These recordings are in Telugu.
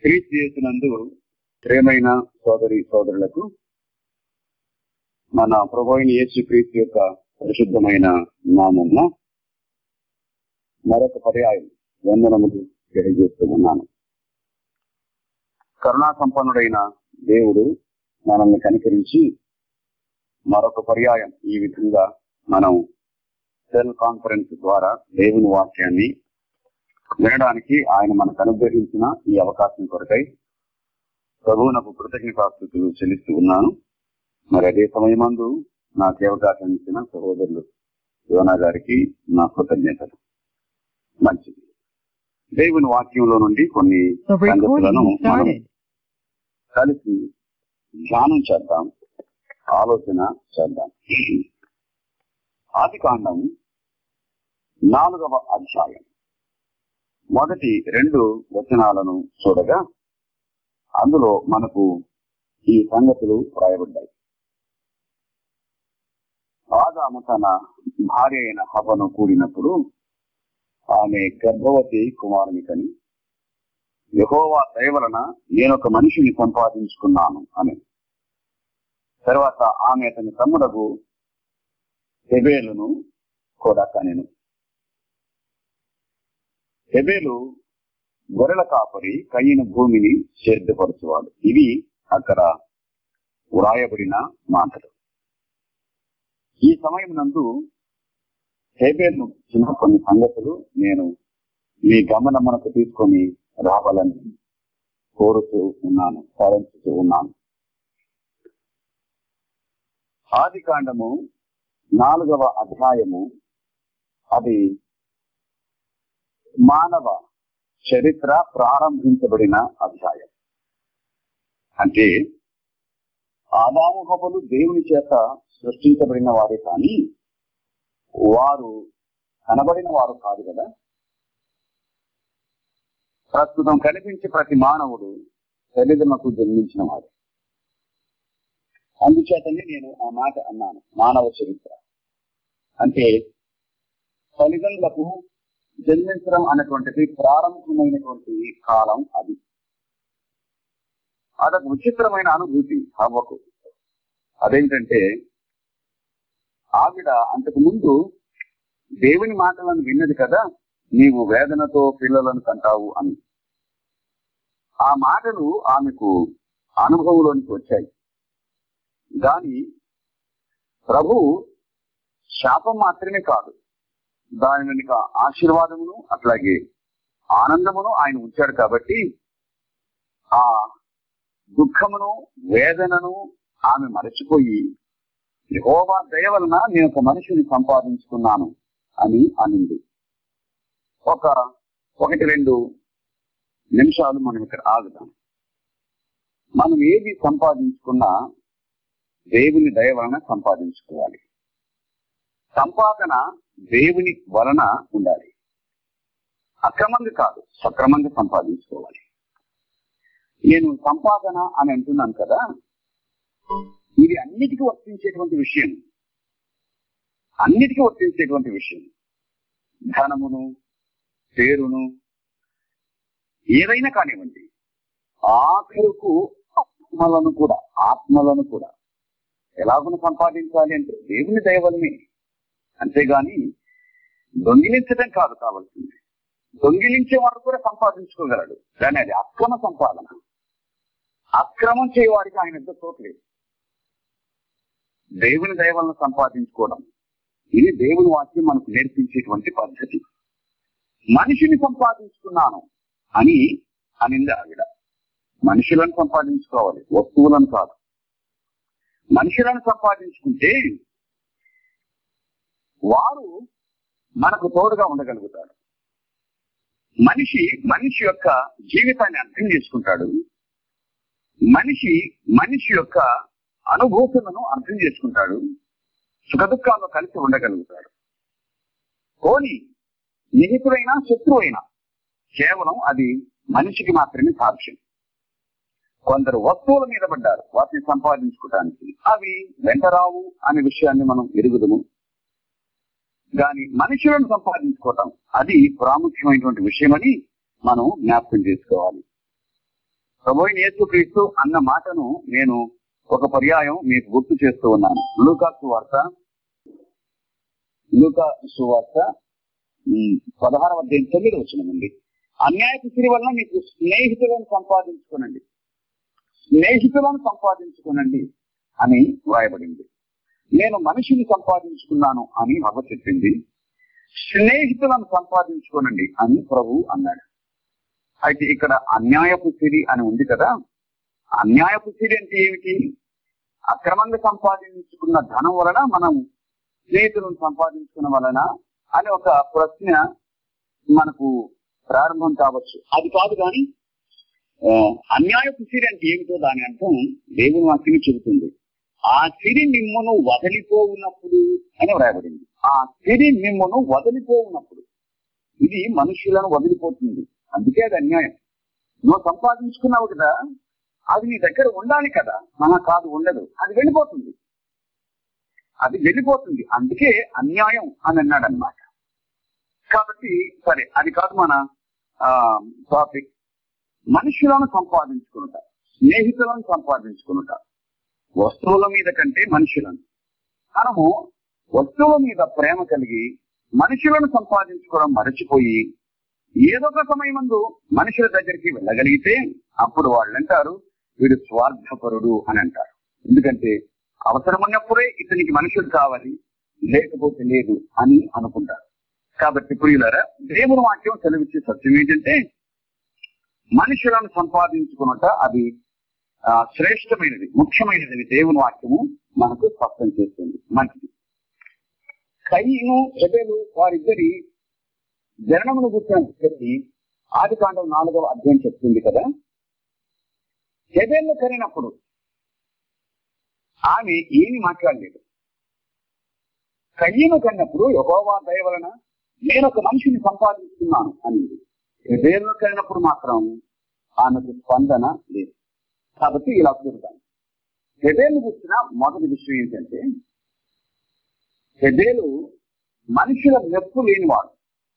క్రీస్తు చేసినందు ప్రేమైన సోదరి సోదరులకు మన ప్రభు అయిన యేసు క్రీస్తు యొక్క పరిశుద్ధమైన నామమున మరొక పర్యాయం వందనములు తెలియజేస్తూ ఉన్నాను కరుణా సంపన్నుడైన దేవుడు మనల్ని కనికరించి మరొక పర్యాయం ఈ విధంగా మనం సెల్ కాన్ఫరెన్స్ ద్వారా దేవుని వాక్యాన్ని వినడానికి ఆయన మనకు అనుగ్రహించిన ఈ అవకాశం కొరకై ప్రభువునకు కృతజ్ఞతాస్థుతులు చెల్లిస్తూ ఉన్నాను మరి అదే సమయమందు నాకు ఈ అవకాశం ఇచ్చిన సహోదరులు యోనా గారికి నా కృతజ్ఞతలు మంచిది దేవుని వాక్యంలో నుండి కొన్ని The recording సంగతులను has మనం started. కలిసి ధ్యానం చేద్దాం ఆలోచన చేద్దాం ఆది కాండం నాలుగవ అధ్యాయం మొదటి రెండు వచనాలను చూడగా అందులో మనకు ఈ సంగతులు రాయబడ్డాయి ఆదాము తన భార్య అయిన హవ్వను కూడినప్పుడు ఆమె గర్భవతి కుమారుని కని యహోవా దయ వలన నేను ఒక మనిషిని సంపాదించుకున్నాను అని తర్వాత ఆమె అతని తమ్ముడకు హెబేలును కూడా కనెను హెబేలు గొర్రెల కాపరి కయ్యిన భూమిని సేద్యపరచువాడు ఇవి అక్కడ వ్రాయబడిన మాటలు ఈ సమయం నందు హేబేల్ను చిన్న కొన్ని సంగతులు నేను మీ గమనమునకు తీసుకొని రావాలని కోరుతూ ఉన్నాను సాధించుతూ ఉన్నాను ఆది కాండము నాలుగవ అధ్యాయము అది మానవ చరిత్ర ప్రారంభించబడిన అధ్యాయం అంటే ఆదాము హబలు దేవుని చేత సృష్టించబడిన వారే కానీ వారు కనబడిన వారు కాదు కదా ప్రస్తుతం కనిపించే ప్రతి మానవుడు తల్లిదండ్రులకు జన్మించిన వాడు అందుచేతనే నేను ఆ మాట అన్నాను మానవ చరిత్ర అంటే తల్లిదండ్రులకు జన్మించడం అన్నటువంటిది ప్రారంభమైనటువంటి కాలం అది అదొక విచిత్రమైన అనుభూతి అవ్వకు అదేంటంటే ఆవిడ అంతకు ముందు దేవుని మాటలను విన్నది కదా నీవు వేదనతో పిల్లలను కంటావు అని ఆ మాటలు ఆమెకు అనుభవంలోనికి వచ్చాయి దాని ప్రభు శాపం మాత్రమే కాదు దాని వెనుక ఆశీర్వాదమును అట్లాగే ఆనందమును ఆయన ఉంచాడు కాబట్టి ఆ దుఃఖమును వేదనను ఆమె మరచిపోయి యహోవా దయ వలన నేను ఒక మనిషిని సంపాదించుకున్నాను అని అనింది ఒక ఒకటి రెండు నిమిషాలు మనం ఇక్కడ ఆగుదాం మనం ఏది సంపాదించుకున్నా దేవుని దయ వలన సంపాదించుకోవాలి సంపాదన దేవుని వలన ఉండాలి అక్రమంగా కాదు సక్రమంగా సంపాదించుకోవాలి నేను సంపాదన అని అంటున్నాను కదా ఇది అన్నిటికీ వర్తించేటువంటి విషయం అన్నిటికీ వర్తించేటువంటి విషయం ధనమును పేరును ఏదైనా కానివ్వండి ఆఖరుకు ఆత్మలను కూడా ఆత్మలను కూడా ఎలాగున సంపాదించాలి అంటే దేవుని దయవలనే అంతేగాని దొంగిలించడం కాదు కావాల్సింది దొంగిలించే వాడు కూడా సంపాదించుకోగలడు కానీ అది అక్రమ సంపాదన అక్రమం చేయవాడికి ఆయన ఎంత చోట్లేదు దేవుని దయ వలన సంపాదించుకోవడం ఇది దేవుని వాక్యం మనకు నేర్పించేటువంటి పద్ధతి మనిషిని సంపాదించుకున్నాను అని అనింది ఆవిడ మనుషులను సంపాదించుకోవాలి వస్తువులను కాదు మనుషులను సంపాదించుకుంటే వారు మనకు తోడుగా ఉండగలుగుతారు మనిషి మనిషి యొక్క జీవితాన్ని అర్థం చేసుకుంటాడు మనిషి మనిషి యొక్క అనుభూతులను అర్థం చేసుకుంటాడు సుఖదుఖాల్లో కలిసి ఉండగలుగుతాడు పోని నిహితుడైనా శత్రువైనా కేవలం అది మనిషికి మాత్రమే సాక్ష్యం కొందరు వస్తువుల మీద పడ్డారు వాటిని సంపాదించుకోవడానికి అవి వెంటరావు అనే విషయాన్ని మనం ఎరుగుదము కానీ మనుషులను సంపాదించుకోవటం అది ప్రాముఖ్యమైనటువంటి విషయమని మనం జ్ఞాపకం చేసుకోవాలి ప్రభు యేసుక్రీస్తు అన్న మాటను నేను ఒక పర్యాయం మీకు గుర్తు చేస్తూ ఉన్నాను లూకా సువార్త లూకా సువార్త ఉమ్, పదహారవ అధ్యాయం తొమ్మిది వచ్చినమండి అన్యాయపు సిరి వలన మీకు స్నేహితులను సంపాదించుకోనండి స్నేహితులను సంపాదించుకోనండి అని వ్రాయబడింది నేను మనిషిని సంపాదించుకున్నాను అని అవ్వ చెప్పింది స్నేహితులను సంపాదించుకోనండి అని ప్రభు అన్నాడు అయితే ఇక్కడ అన్యాయపు సిరి అని ఉంది కదా అన్యాయపు సిరి అంటే ఏమిటి అక్రమంగా సంపాదించుకున్న ధనం వలన మనం స్నేహితులను సంపాదించుకున్న వలన అని ఒక ప్రశ్న మనకు ప్రారంభం కావచ్చు అది కాదు కానీ ఆ, అన్యాయపు సిరి అంటే ఏమిటో దాని అర్థం దేవుని వాక్యం చెబుతుంది ఆ సిరి మిమ్మును వదిలిపోవున్నప్పుడు అని వ్రాయబడింది ఆ సిరి మిమ్మును వదిలిపోవున్నప్పుడు ఇది మనుషులను వదిలిపోతుంది అందుకే అది అన్యాయం నువ్వు సంపాదించుకున్నావు కదా అది నీ దగ్గర ఉండాలి కదా మన కాదు ఉండదు అది వెళ్ళిపోతుంది అది వెళ్ళిపోతుంది అందుకే అన్యాయం అని అన్నాడు అనమాట కాబట్టి సరే అది కాదు మన టాపిక్ మనుషులను సంపాదించుకునుట స్నేహితులను సంపాదించుకునుట వస్తువుల మీద కంటే మనుషులను మనము వస్తువుల మీద ప్రేమ కలిగి మనుషులను సంపాదించుకోవడం మరచిపోయి ఏదో ఒక సమయమందు మనుషుల దగ్గరికి వెళ్ళగలిగితే అప్పుడు వాళ్ళు అంటారు వీడు స్వార్థపరుడు అని అంటారు ఎందుకంటే అవసరం ఉన్నప్పుడే ఇతనికి మనుషులు కావాలి లేకపోతే లేదు అని అనుకుంటారు కాబట్టి ప్రియులారా దేవుని వాక్యం సెలవిచ్చే సత్యం ఏంటంటే మనుషులను సంపాదించుకున్నట అది ఆ, శ్రేష్టమైనది ముఖ్యమైనది దేవుని వాక్యము మనకు స్పష్టం చేస్తుంది మంచిది కయ్యను హెబెలు వారిద్దరి జననమును గుర్తి ఆది కాండం నాలుగవ అధ్యాయం చెప్తుంది కదా హెబెల్ను కరినప్పుడు ఆమె ఏమి మాట్లాడలేదు కయ్యను కన్నప్పుడు యహోవా దయ వలన నేను ఒక మనిషిని సంపాదించుకున్నాను అనింది హెబేల్ను కరినప్పుడు మాత్రం ఆమెకు స్పందన లేదు కాబట్టి ఇలా చూద్దాం హెబేలు గుర్చిన మొదటి విషయం ఏంటంటే హెబేలు మనుషుల మెప్పు లేనివాడు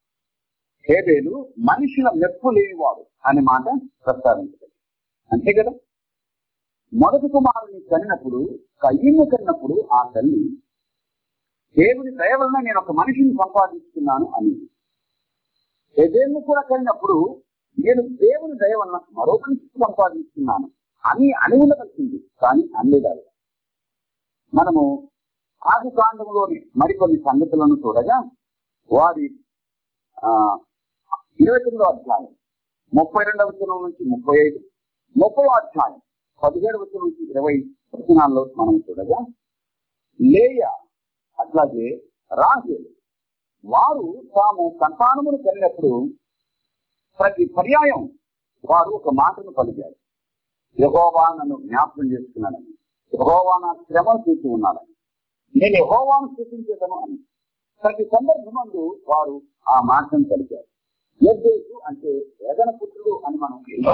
హేబేలు మనుషుల మెప్పు లేనివాడు అనే మాట ప్రస్తావించదు అంతే కదా మొదటి కుమారుని కనినప్పుడు కయ్యను కన్నప్పుడు ఆ తల్లి దేవుని దయ వలన నేను ఒక మనిషిని సంపాదించుకున్నాను అని హెబేల్ను కూడా కనినప్పుడు నేను దేవుని దయ వలన మరో మనిషిని సంపాదించుకున్నాను అని అని ఉండవలసింది కానీ అనలేదు మనము ఆది కాండంలోని మరికొన్ని సంగతులను చూడగా వారి ఆ ఇరవై తొమ్మిదో అధ్యాయం ముప్పై రెండవ వచనం నుంచి ముప్పై ఐదు ముప్పై అధ్యాయం పదిహేడు వచనం నుంచి ఇరవై వచనాల్లో మనం చూడగా లేయ అట్లాగే రాహేలు వారు తాము సంతానమును కలిగినప్పుడు ప్రతి పర్యాయం వారు ఒక మాటను పలికారు యహోవా నన్ను జ్ఞాపకం చేసుకున్నానని యహోవా నా శ్రమను చూసి ఉన్నాడని నేను యహోవాను సూచించేదను అని ప్రతి సందర్భమందు వారు ఆ మాటను పలికారు ఎద్దేసు అంటే వేదన పుత్రుడు అని మనం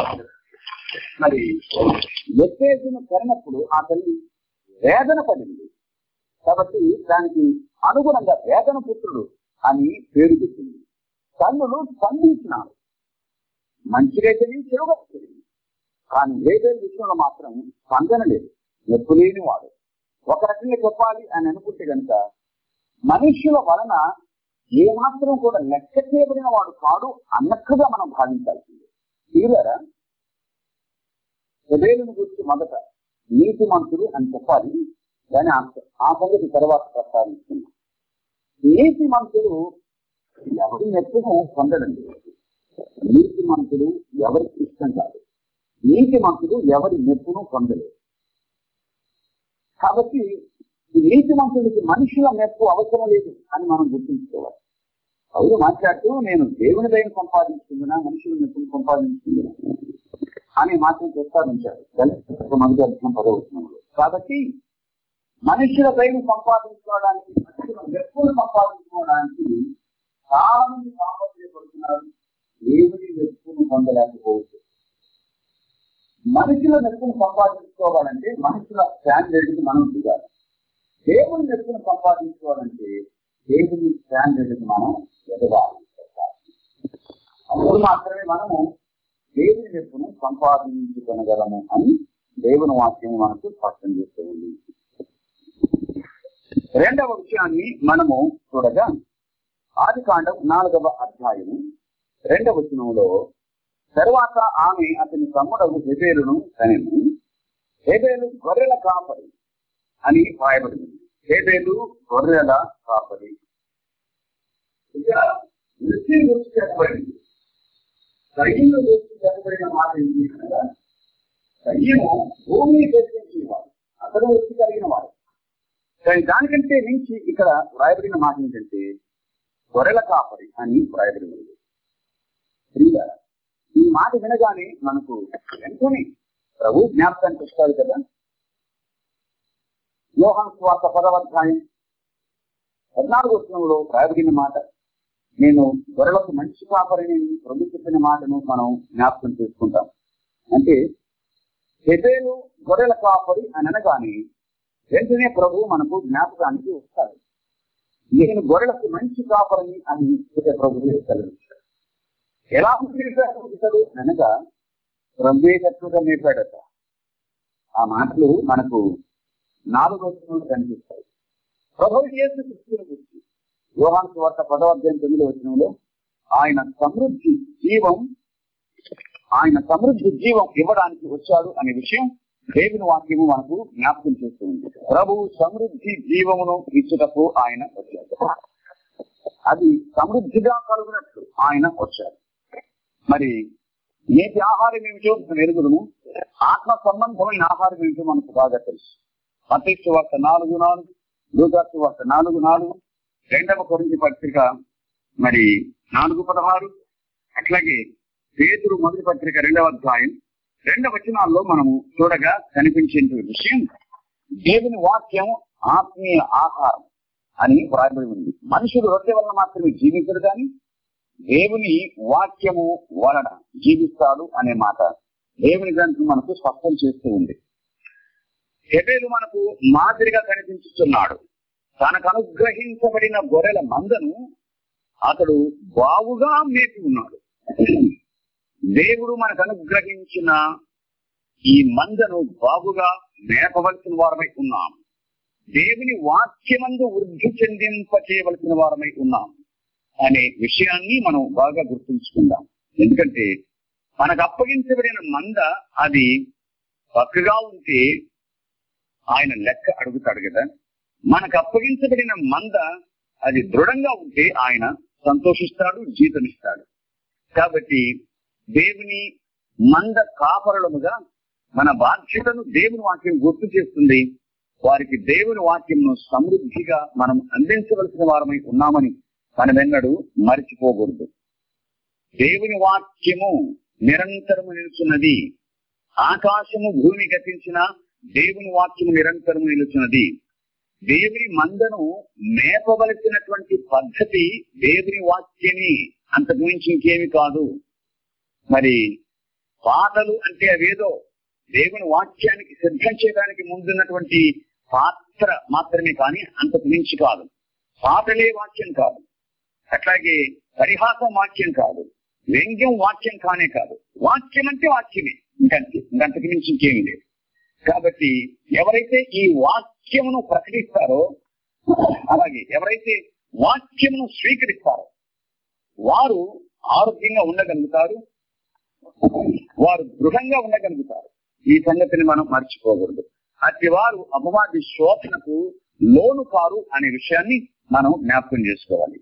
మరి ఎత్తేసును కరినప్పుడు ఆ తల్లి వేదన పడింది కాబట్టి దానికి అనుగుణంగా వేదన పుత్రుడు అని పేరు పెట్టింది కన్నులు స్పందించినాడు మంచిగా తెలియదు చెడుగా తెలియదు కానీ వేదేల విషయంలో మాత్రం స్పందన లేదు నొప్పు లేని వాడు ఒక రకంగా చెప్పాలి అని అనుకుంటే కనుక మనుష్యుల వలన ఏ మాత్రం కూడా లెక్క చేయబడిన వాడు కాడు అన్నట్టుగా మనం భావించాల్సింది తీరారా హృదయులను గురించి మొదట నీతి మంతుడు అని చెప్పాలి కానీ ఆ- ఆ సంగతి తర్వాత ప్రస్తావిస్తున్నాం నీతి మంతుడు ఎవరి నెప్పును పొందడం లేదు నీతి మంతుడు ఎవరికి ఇష్టం కాదు నీతి మంతుడు ఎవరి మెప్పును పొందలేదు కాబట్టి ఈ నీతి మంతుడికి మనుషుల మెప్పు అవసరం లేదు అని మనం గుర్తుంచుకోవాలి అవును మాట్లాడుతూ నేను దేవుని దయం సంపాదించుకుందినా మనుషుల మెప్పును సంపాదించుకుందినా అని మాత్రం ప్రస్తావించారు దళిత మొదటి అర్థం పదవచనంలో కాబట్టి మనుషుల దయం సంపాదించుకోవడానికి మనుషుల మెప్పును సంపాదించుకోవడానికి చాలా మంది సామర్థ్యపడుతున్నారు దేవుని మెప్పును పొందలేకపోవచ్చు మనుషుల మెప్పును సంపాదించుకోవాలంటే మనుషుల స్టాండర్డ్ కి మనం దిగాలి దేవుని మెప్పును సంపాదించుకోవాలంటే దేవుని స్టాండర్డ్ కి మనం ఎదగాలి అప్పుడు మాత్రమే మనము దేవుని మెప్పును సంపాదించుకొనగలము అని దేవుని వాక్యం మనకు స్పష్టం చేస్తూ ఉంది రెండవ విషయాన్ని మనము చూడగా ఆది కాండం నాలుగవ అధ్యాయము రెండవ వచనంలో తరువాత ఆమె అతని తమ్ముడకు హెబేలును కనెను హెబేలు గొర్రెల కాపరి అని రాయబడింది హెబేలు గొర్రెల కాపరి ఇక్కడ వృత్తి గురించి చెప్పబడింది కయ్యను గురించి చెప్పబడిన మాట ఏంటి అనగా కయ్యను భూమిని ప్రశ్నించేవాడు అతను వృత్తి కలిగిన వాడు కానీ దానికంటే మించి ఇక్కడ వ్రాయబడిన మాట ఏంటంటే గొర్రెల కాపరి అని వ్రాయబడి ఉంది ప్రియులారా, ఈ మాట వినగానే మనకు వెంటనే ప్రభు జ్ఞాపకానికి వస్తాడు కదా యోహాన్ స్వార్థ పదవాధ్యాయం పద్నాలుగు వచనంలో రాయబడిన మాట నేను గొర్రెలకు మంచి కాపరిని ప్రభు చెప్పిన మాటను మనం జ్ఞాపకం చేసుకుంటాం అంటే హెబేలు గొర్రెల కాపరి అని అనగానే వెంటనే ప్రభు మనకు జ్ఞాపకానికి వస్తాడు నేను గొర్రెలకు మంచి కాపరిని అని ప్రభు సెలవిస్తాడు ఎలా నేర్పాడు అనగా రంగేటట్లుగా నేర్పాడట ఆ మాటలు మనకు నాలుగు వచనంలో కనిపిస్తాయి ప్రభు యేసు క్రీస్తుని గురించి యోహాన్ వార్త పదవ అధ్యాయం తొమ్మిది వచనంలో ఆయన సమృద్ధి జీవం ఆయన సమృద్ధి జీవం ఇవ్వడానికి వచ్చాడు అనే విషయం దేవుని వాక్యము మనకు జ్ఞాపకం చేస్తూ ఉంది ప్రభు సమృద్ధి జీవమును ఇచ్చుటకు ఆయన వచ్చాడు అది సమృద్ధిగా కలుగునట్లు ఆయన వచ్చాడు మరి నేటి ఆహారం ఏమిటో మనం ఎరుగుదము ఆత్మ సంబంధమైన ఆహారం ఏమిటో మనకు బాగా తెలుసు మతేశ్వ వార్త నాలుగు నాలుగు లూకాసు వార్త నాలుగు నాలుగు రెండవ కొరింది పత్రిక మరి నాలుగు పదహారు అట్లాగే పేతురు మొదటి పత్రిక రెండవ అధ్యాయం రెండవ వచనాల్లో మనము చూడగా కనిపించే విషయం దేవుని వాక్యం ఆత్మీయ ఆహారం అని వ్రాయబడి ఉంది మనుషులు రొట్టె వలన మాత్రమే జీవించరు కానీ దేవుని వాక్యము వలన జీవిస్తాడు అనే మాట దేవుని గ్రంథం మనకు స్పష్టం చేస్తూ ఉంది హెబేలు మనకు మాదిరిగా కనిపించుతున్నాడు తనకు అనుగ్రహించబడిన గొర్రెల మందను అతడు బావుగా మేపి ఉన్నాడు దేవుడు మనకు అనుగ్రహించిన ఈ మందను బాగుగా మేపవలసిన వారమై ఉన్నాం దేవుని వాక్యమందు వృద్ధి చెందింప చేయవలసిన వారమై ఉన్నాం అనే విషయాన్ని మనం బాగా గుర్తుంచుకుందాం ఎందుకంటే మనకు అప్పగించబడిన మంద అది పక్కగా ఉంటే ఆయన లెక్క అడుగుతాడు కదా మనకు అప్పగించబడిన మంద అది దృఢంగా ఉంటే ఆయన సంతోషిస్తాడు జీతమిస్తాడు కాబట్టి దేవుని మంద కాపరులముగా మన బాధ్యతను దేవుని వాక్యం గుర్తు చేస్తుంది వారికి దేవుని వాక్యంను సమృద్ధిగా మనం అందించవలసిన వారమై ఉన్నామని మనమెన్నడూ మరిచిపోకూడదు దేవుని వాక్యము నిరంతరము నిలుచున్నది ఆకాశము భూమి గతించిన దేవుని వాక్యము నిరంతరము నిలుచున్నది దేవుని మందను మేపవలసినటువంటి పద్ధతి దేవుని వాక్యమే అంతకు మించి ఇంకేమి కాదు మరి పాటలు అంటే అవేదో దేవుని వాక్యానికి సిద్ధం చేయడానికి ముందున్నటువంటి పాత్ర మాత్రమే కానీ అంతకు మించి కాదు పాటలే వాక్యం కాదు అట్లాగే పరిహాసం వాక్యం కాదు వ్యంగ్యం వాక్యం కానే కాదు వాక్యం అంటే వాక్యమే ఇంకంతే ఇంకంతకు మించి ఇంకేమీ లేదు కాబట్టి ఎవరైతే ఈ వాక్యమును ప్రకటిస్తారో అలాగే ఎవరైతే వాక్యమును స్వీకరిస్తారో వారు ఆరోగ్యంగా ఉండగలుగుతారు వారు దృఢంగా ఉండగలుగుతారు ఈ సంగతిని మనం మర్చిపోకూడదు అట్టి వారు అపవాది శోధనకు లోను కారు అనే విషయాన్ని మనం జ్ఞాపకం చేసుకోవాలి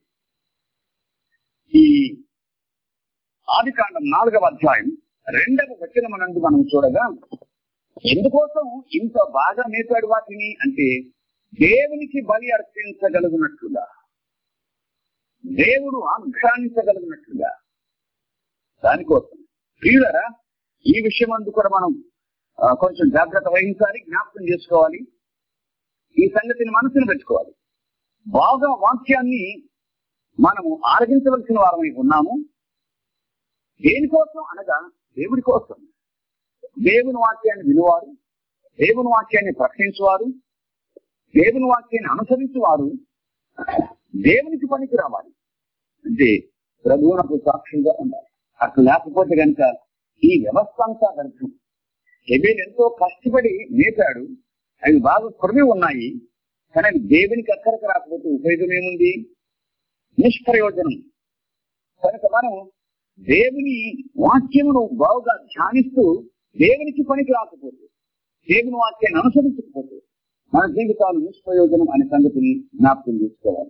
ఈ ఆది కాండం నాలుగవ అధ్యాయం రెండవ వచనమునందు మనం చూడగా ఎందుకోసం ఇంత బాగా మేపాడు వాటిని అంటే దేవునికి బలి అర్పించగలుగునట్లుగా దేవుడు ఆఘ్రానించగలిగినట్లుగా దానికోసం ప్రియులరా ఈ విషయం అందు కూడా మనం ఆ, కొంచెం జాగ్రత్త వహించాలి జ్ఞాపకం చేసుకోవాలి ఈ సంగతిని మనసును పెట్టుకోవాలి బాగా వాక్యాన్ని మనము ఆరగించవలసిన వారమై ఉన్నాము దేనికోసం అనగా దేవుడి కోసం దేవుని వాక్యాన్ని వినువారు దేవుని వాక్యాన్ని ప్రకటించువారు దేవుని వాక్యాన్ని అనుసరించువారు దేవునికి పనికి రావాలి అంటే ప్రభువునకు సాక్షిగా ఉండాలి అట్లా లేకపోతే కనుక ఈ వ్యవస్థ అంతా వ్యర్థం హెబేల్ ఎంతో కష్టపడి మేపాడు అవి బాగా కొరివి ఉన్నాయి కానీ అవి దేవునికి అక్కడికి రాకపోతే ఉపయోగం ఏముంది నిష్ప్రయోజనం కనుక మనం దేవుని వాక్యమును బాగుగా ధ్యానిస్తూ దేవునికి పనికి రాకపోతే దేవుని వాక్యాన్ని అనుసరించకపోతే మన జీవితాలు నిష్ప్రయోజనం అనే సంగతిని జ్ఞాపకం చేసుకోవాలి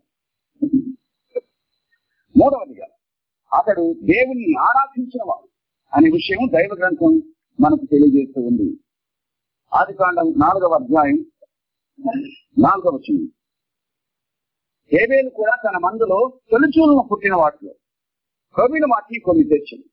మూడవదిగా అతడు దేవుని ఆరాధించిన వాడు అనే విషయం దైవ గ్రంథం మనకు తెలియజేస్తూ ఉంది ఆది కాండం నాలుగవ అధ్యాయం నాలుగవ వచనం హేబేలు కూడా తన మందులో తొలిచూలను పుట్టిన వాటిలో కవిని మాటి కొన్ని తెచ్చింది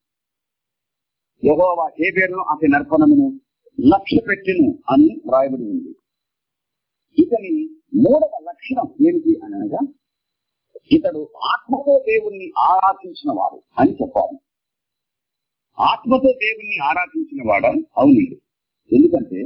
యహోవా హేబేలును అతని నర్పణమును లక్ష్య పెట్టిను అని వ్రాయబడి ఉంది ఇతని మూడవ లక్షణం ఏమిటి అని అనగా ఇతడు ఆత్మతో దేవుణ్ణి ఆరాధించిన వాడు అని చెప్పాలి ఆత్మతో దేవుణ్ణి ఆరాధించిన వాడా అవునండి ఎందుకంటే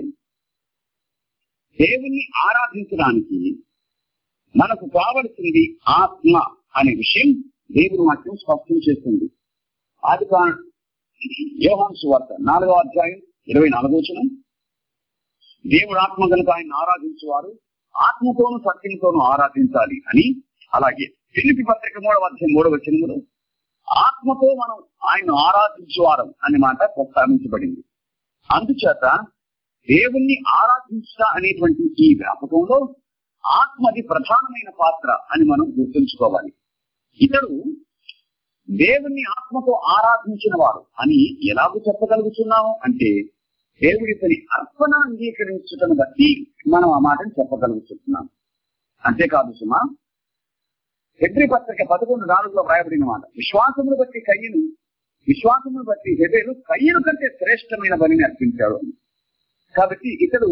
దేవుణ్ణి ఆరాధించడానికి మనకు కావలసింది ఆత్మ అనే విషయం దేవుని వాక్యం స్పష్టం చేస్తుంది ఆది యోహాన్ సువార్త నాలుగవ అధ్యాయం ఇరవై నాలుగో వచనం దేవుడు ఆత్మ కనుక ఆయన ఆరాధించేవారు ఆత్మతోను సత్యంతోనూ ఆరాధించాలి అని అలాగే ఫిలిపి పత్రిక మూడవ అధ్యాయం మూడవ వచనములో ఆత్మతో మనం ఆయన ఆరాధించేవారం అనే మాట ప్రస్తావించబడింది అందుచేత దేవుణ్ణి ఆరాధించ అనేటువంటి ఈ వ్యాపకంలో ఆత్మది ప్రధానమైన పాత్ర అని మనం గుర్తుంచుకోవాలి ఇతడు దేవుణ్ణి ఆత్మతో ఆరాధించిన వాడు అని ఎలాగూ చెప్పగలుగుతున్నాము అంటే దేవుడి తని అర్పణ అంగీకరించటం బట్టి మనం ఆ మాటను చెప్పగలుగుతున్నాం అంతేకాదు సుమా హెబ్రి పత్రిక పదకొండు నాలుగులో వ్రాయబడిన మాట విశ్వాసమును బట్టి కయ్యను విశ్వాసమును బట్టి హెబేలు కయ్యను కంటే శ్రేష్టమైన బలిని అర్పించాడు అని కాబట్టి ఇతడు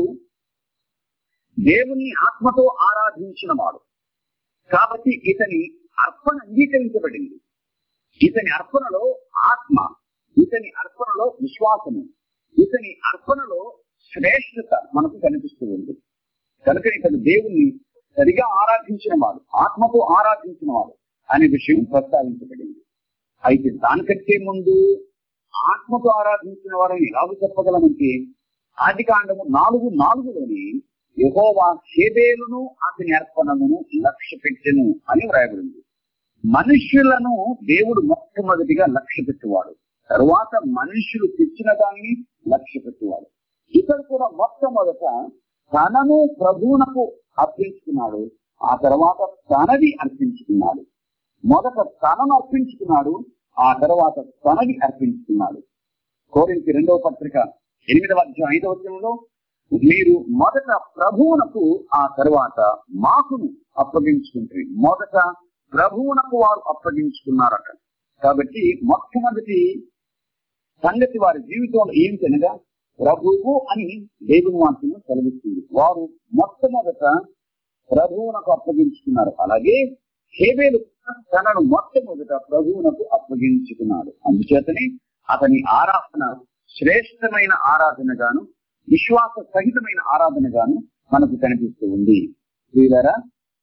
దేవుణ్ణి ఆత్మతో ఆరాధించిన వాడు కాబట్టి ఇతని అర్పణ అంగీకరించబడింది ఇతని అర్పణలో ఆత్మ ఇతని అర్పణలో విశ్వాసము ఇతని అర్పణలో శ్రేష్టత మనకు కనిపిస్తూ ఉంది కనుక ఇతను దేవుణ్ణి సరిగా ఆరాధించిన వాడు ఆత్మతో ఆరాధించిన వాడు అనే విషయం ప్రస్తావించబడింది అయితే దానికంటే ముందు ఆత్మతో ఆరాధించిన వాడని ఎలాగ చెప్పగలమంటే ఆది కాండము నాలుగు నాలుగులోని యహోవా హేబేలును అతని అర్పణమును లక్ష్య పెట్టెను అని వ్రాయబడింది మనుష్యులను దేవుడు మొట్టమొదటిగా లక్ష్య పెట్టువాడు తరువాత మనుష్యులు తెచ్చిన దాన్ని లక్ష్య పెట్టువాడు ఇతడు కూడా మొట్టమొదట తనను ప్రభువునకు అర్పించుకున్నాడు ఆ తర్వాత తనది అర్పించుకున్నాడు మొదట తనను అర్పించుకున్నాడు ఆ తర్వాత తనది అర్పించుకున్నాడు కోరించి రెండవ పత్రిక ఎనిమిదవ అధ్యాయం ఐదవ అధ్యాయంలో మీరు మొదట ప్రభువునకు ఆ తర్వాత మాకును అప్పగించుకుంటారు మొదట ప్రభువునకు వారు అప్పగించుకున్నారట కాబట్టి మొట్టమొదటి సంగతి వారి జీవితంలో ఏమిటనగా ప్రభువు అని దేవుని వాక్యము సెలవిస్తుంది వారు మొట్టమొదట ప్రభువునకు అప్పగించుకున్నారు అలాగే హేబేలు తనను మొట్టమొదట ప్రభువునకు అప్పగించుకున్నాడు అందుచేతనే అతని ఆరాధన శ్రేష్టమైన ఆరాధనగాను విశ్వాస సహితమైన ఆరాధనగాను మనకు కనిపిస్తూ ఉంది వీళ్ళరా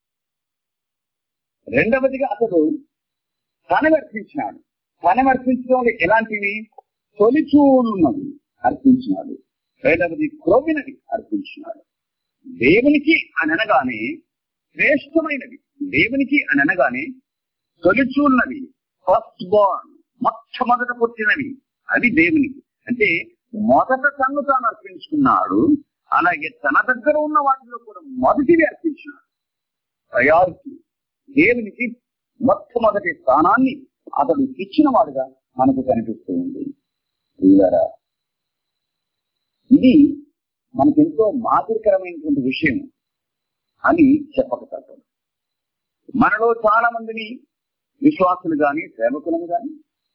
రెండవదిగా అతడు తనవర్తించినాడు తనవర్తించడం ఎలాంటివి తొలిచూలున్నవి అర్పించినాడు రెండవది క్రొవ్వినవి అర్పించినాడు దేవునికి అని అనగానే శ్రేష్టమైనవి దేవునికి అని అనగానే తొలిచూలున్నవి ఫస్ట్ బోర్న్ మొట్టమొదట పుట్టినవి అవి దేవునికి అంటే మొదట తను తాను అర్పించుకున్నాడు అలాగే తన దగ్గర ఉన్న వాటిలో కూడా మొదటివి అర్పించినాడు ప్రయారిటీ దేవునికి మొట్టమొదటి స్థానాన్ని అతడు ఇచ్చిన వాడుగా మనకు కనిపిస్తూ ఉంది ప్రియులారా, ఇది మనకెంతో మాదిరికరమైనటువంటి విషయం అని చెప్పక తప్పదు మనలో చాలా మందిని విశ్వాసులు గాని సేవకులను గాని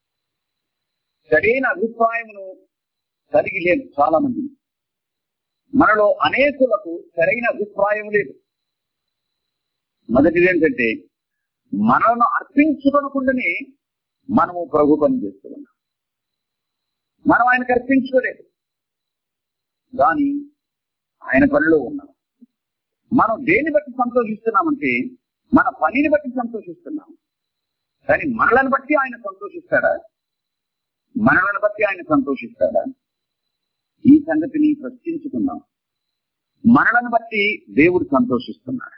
సరైన అభిప్రాయమును కలిగి లేదు చాలా మంది మనలో అనేకులకు సరైన అభిప్రాయం లేదు మొదటిది ఏంటంటే మనల్ని అర్పించుకోనకుండానే మనము ప్రభు పని చేస్తున్నాం మనం ఆయనకు అర్పించుకోలేదు కానీ ఆయన పనిలో ఉన్నాం మనం దేన్ని బట్టి సంతోషిస్తున్నామంటే మన పనిని బట్టి సంతోషిస్తున్నాం కానీ మనలను బట్టి ఆయన సంతోషిస్తాడా మనలను బట్టి ఆయన సంతోషిస్తాడా ఈ సంగతిని ప్రశ్నించుకుందాం మనలను బట్టి దేవుడు సంతోషిస్తున్నాడు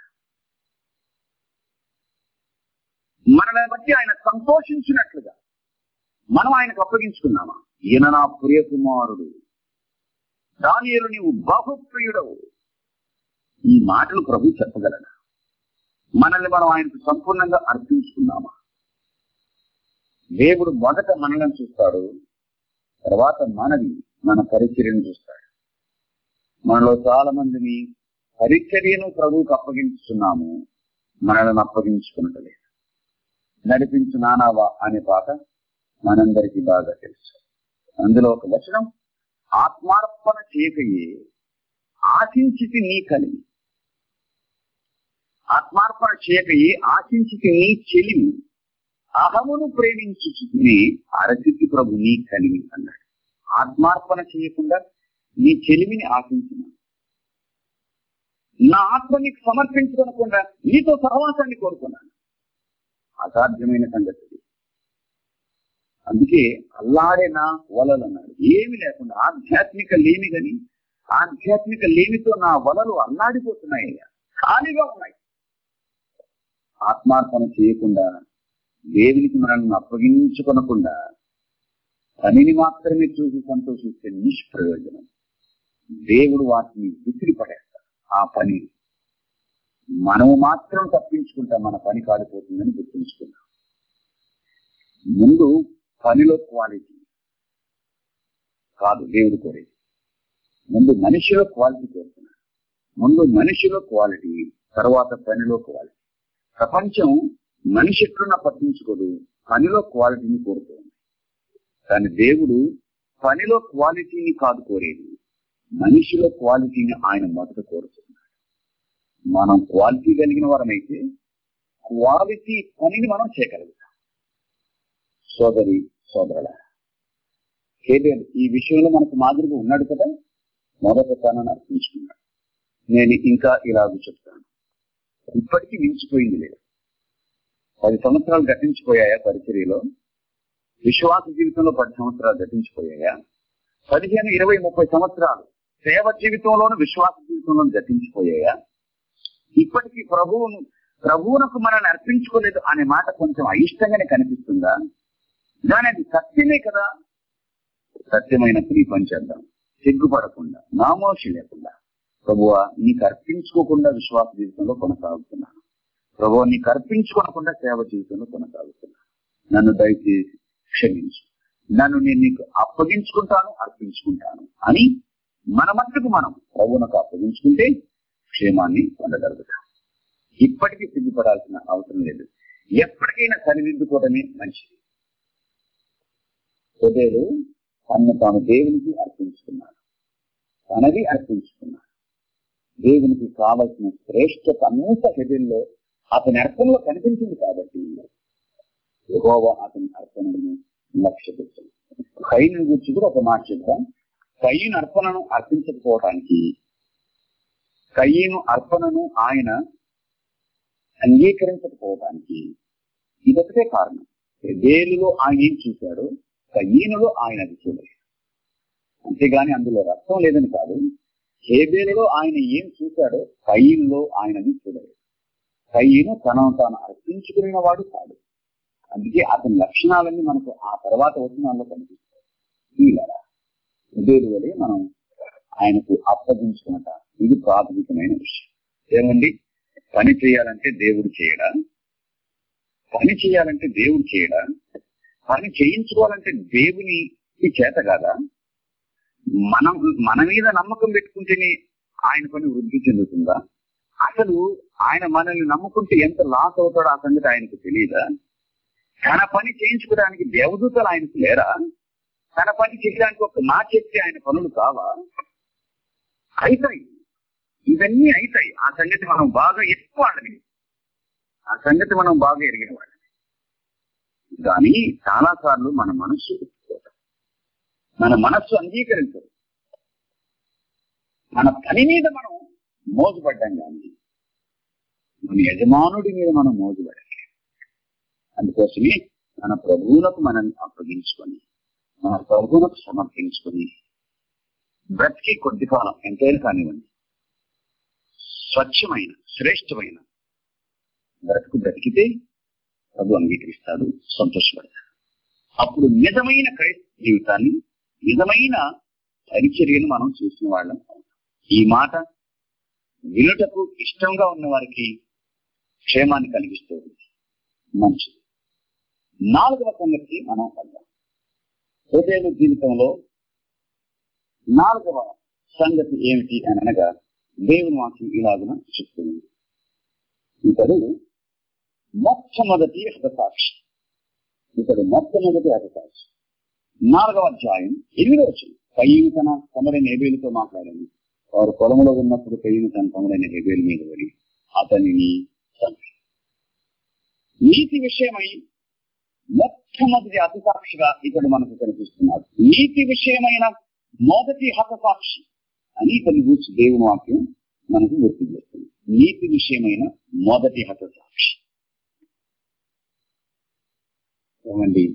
మనల్ని బట్టి ఆయన సంతోషించినట్లుగా మనం ఆయనకు అప్పగించుకున్నామా ఈయన నా ప్రియ కుమారుడు దానియలు నీవు బహుప్రియుడవు ఈ మాటలు ప్రభు చెప్పగలడా మనల్ని మనం ఆయనకు సంపూర్ణంగా అర్పించుకున్నామా దేవుడు మొదట మనల్ని చూస్తాడు తర్వాత మనది మన పరిచర్యను చూస్తాడు మనలో చాలా మందిని పరిచర్యను ప్రభువుకు అప్పగించుతున్నాము మనల్ని అప్పగించుకున్నట్లేదు నడిపించు నానావా అనే పాట మనందరికీ బాగా తెలుసు అందులో ఒక వచనం ఆత్మార్పణ చేయకయే ఆశించితి నీ కలిగి ఆత్మార్పణ చేయకయే ఆశించితి నీ చెలిమి అహమును ప్రేమించుచుని అరచితి ప్రభు నీ కలిగి అన్నాడు ఆత్మార్పణ చేయకుండా నీ చెలిమిని ఆశించిన నా ఆత్మ నీకు సమర్పించుకోనకుండా నీతో సహవాసాన్ని కోరుకున్నాను అసాధ్యమైన సంగతి ఇది. అందుకే అల్లాడే నా వలలు అన్నాడు ఏమి లేకుండా ఆధ్యాత్మిక లేమి గని ఆధ్యాత్మిక లేమితో నా వలలు అల్లాడిపోతున్నాయి ఖాళీగా ఉన్నాయి ఆత్మార్పణ చేయకుండా దేవునికి మనల్ని అప్పగించుకొనకుండా పనిని మాత్రమే చూసి సంతోషిస్తే నిష్ప్రయోజనం దేవుడు వాటిని విసిరి పడేస్తాడు ఆ పని మనము మాత్రం తప్పించుకుంటాం మన పని కాడిపోతుందని గుర్తుంచుకున్నాం ముందు పనిలో క్వాలిటీ కాదు దేవుడు కోరేది ముందు మనిషిలో క్వాలిటీ కోరుతున్నాడు ముందు మనిషిలో క్వాలిటీ తర్వాత పనిలో క్వాలిటీ ప్రపంచం మనిషి ఎట్లున్నా పట్టించుకోదు పనిలో క్వాలిటీని కోరుతుంది కానీ దేవుడు పనిలో క్వాలిటీని కాదు కోరేది మనిషిలో క్వాలిటీని ఆయన మొదట కోరుతున్నాడు మనం క్వాలిటీ కలిగిన వారమైతే క్వాలిటీ పనిని మనం చేయగలుగుతాం సోదరి సోదరుల కేబిఎల్ ఈ విషయంలో మనకు మాదిరిగా ఉన్నాడు కదా మొదట తనను అర్పించుకున్నాడు నేను ఇంకా ఇలాగ చెప్తాను ఇప్పటికీ మించిపోయింది లేదు పది సంవత్సరాలు గతించిపోయాయా పరిచర్యలో విశ్వాస జీవితంలో పది సంవత్సరాలు గతించిపోయాయా పదిహేను ఇరవై ముప్పై సంవత్సరాలు సేవ జీవితంలోను విశ్వాస జీవితంలోను గతించిపోయాయా ఇప్పటికీ ప్రభువును ప్రభువునకు మనల్ని అర్పించుకోలేదు అనే మాట కొంచెం అయిష్టంగానే కనిపిస్తుందా కానీ అది సత్యమే కదా సత్యమైనప్పుడు ఈ పని చేద్దాం సిగ్గుపడకుండా నామోషి లేకుండా ప్రభువా నీకు అర్పించుకోకుండా విశ్వాస జీవితంలో కొనసాగుతున్నాను ప్రభువా నీకు అర్పించుకోనకుండా సేవ జీవితంలో కొనసాగుతున్నాను నన్ను దయచేసి క్షమించు నన్ను నేను నీకు అప్పగించుకుంటాను అర్పించుకుంటాను అని మన మట్టుకు మనం ప్రభువునకు అప్పగించుకుంటే క్షేమాన్ని పొందగలుగుతాం ఇప్పటికీ సిగ్గుపడాల్సిన అవసరం లేదు ఎప్పటికైనా సరిదిద్దుకోవడమే మంచిది హృదయుడు తను తాను దేవునికి అర్పించుకున్నాడు తనది అర్పించుకున్నాడు దేవునికి కావలసిన శ్రేష్టత అంత హృదయంలో అతని అర్పణలో కనిపించింది కాబట్టి యెహోవా అతని అర్పణను లక్ష్య పెట్టాడు కయ్యను గురించి కూడా ఒక మాట చెప్తాం కయ్యను అర్పణను అర్పించకపోవడానికి కయ్యను అర్పణను ఆయన అంగీకరించకపోవడానికి ఇదొకటే కారణం వేలులో ఆయన ఏం చూశాడు కయ్యనులో ఆయన అది చూడలేదు అంతేగాని అందులో రక్తం లేదని కాదు హేబేలులో ఆయన ఏం చూశాడో కయ్యనులో ఆయనది చూడలేదు కయ్యను తనను తాను అర్పించుకున్న వాడు కాదు అందుకే అతని లక్షణాలన్నీ మనకు ఆ తర్వాత వచనాల్లో కనిపిస్తాయి వీళ్ళరా హృదయుల వలె మనం ఆయనకు అప్పగించుకున్నట ఇది ప్రాథమికమైన విషయం ఏమండి పని చేయాలంటే దేవుడు చేయడా పని చేయాలంటే దేవుడు చేయడా పని చేయించుకోవాలంటే దేవుని చేత కాదా మనం మన మీద నమ్మకం పెట్టుకుంటేనే ఆయన పని వృద్ధి చెందుతుందా అసలు ఆయన మనల్ని నమ్ముకుంటే ఎంత లాస్ అవుతాడో ఆ సంగతి ఆయనకు తెలియదా తన పని చేయించుకోవడానికి దేవదూతలు ఆయనకు లేరా తన పని చేయడానికి ఒక మా చెప్తే ఆయన పనులు కావా అవుతాయి ఇవన్నీ అవుతాయి ఆ సంగతి మనం బాగా ఎక్కువ వాళ్ళని ఆ సంగతి మనం బాగా ఎరిగిన వాళ్ళని కానీ చాలా సార్లు మన మనస్సు ఒప్పుకోదు. మన మనస్సు అంగీకరించదు మన పని మీద మనం మోజుపడ్డాం కానీ మన యజమానుడి మీద మనం మోజుపడాలి అందుకోసమే మన ప్రభువులకు మనల్ని అప్పగించుకొని మన ప్రభువులకు సమర్పించుకుని బ్రతికి కొద్ది కాలం ఎంతైనా కానివ్వండి స్వచ్ఛమైన శ్రేష్టమైన బ్రతుకు బ్రతికితే ప్రభు అంగీకరిస్తాడు సంతోషపడతాడు అప్పుడు నిజమైన క్రైస్త జీవితాన్ని నిజమైన పరిచర్యను మనం చూసిన వాళ్ళం అవుతాం. ఈ మాట వినుటకు ఇష్టంగా ఉన్న వారికి క్షేమాన్ని కలిగిస్తుంది మంచిది నాలుగవ సంగతి మనం వెళ్దాం హృదయ జీవితంలో నాలుగవ సంగతి ఏమిటి అని అనగా దేవుని వాక్యం ఇలాగున చెప్తుంది ఇతడు మొట్టమొదటి హతసాక్షి ఇతడు మొట్టమొదటి హతసాక్షి నాలుగవ అధ్యాయం ఎనిమిదవ వచ్చింది కయ్యను తన తమడైన హెబేలుతో మాట్లాడాను వారు పొలంలో ఉన్నప్పుడు కయ్యను తన తమడైన హెబేలు మీద పడి అతనిని చంపాడు. నీతి విషయమై మొట్టమొదటి హతసాక్షిగా ఇతడు మనకు కనిపిస్తున్నాడు నీతి విషయమైన మొదటి హతసాక్షి అని ఇతని గురించి దేవుని వాక్యం మనకు గుర్తు చేస్తుంది నీతి విషయమైన మొదటి హతసాక్షి ఏమండి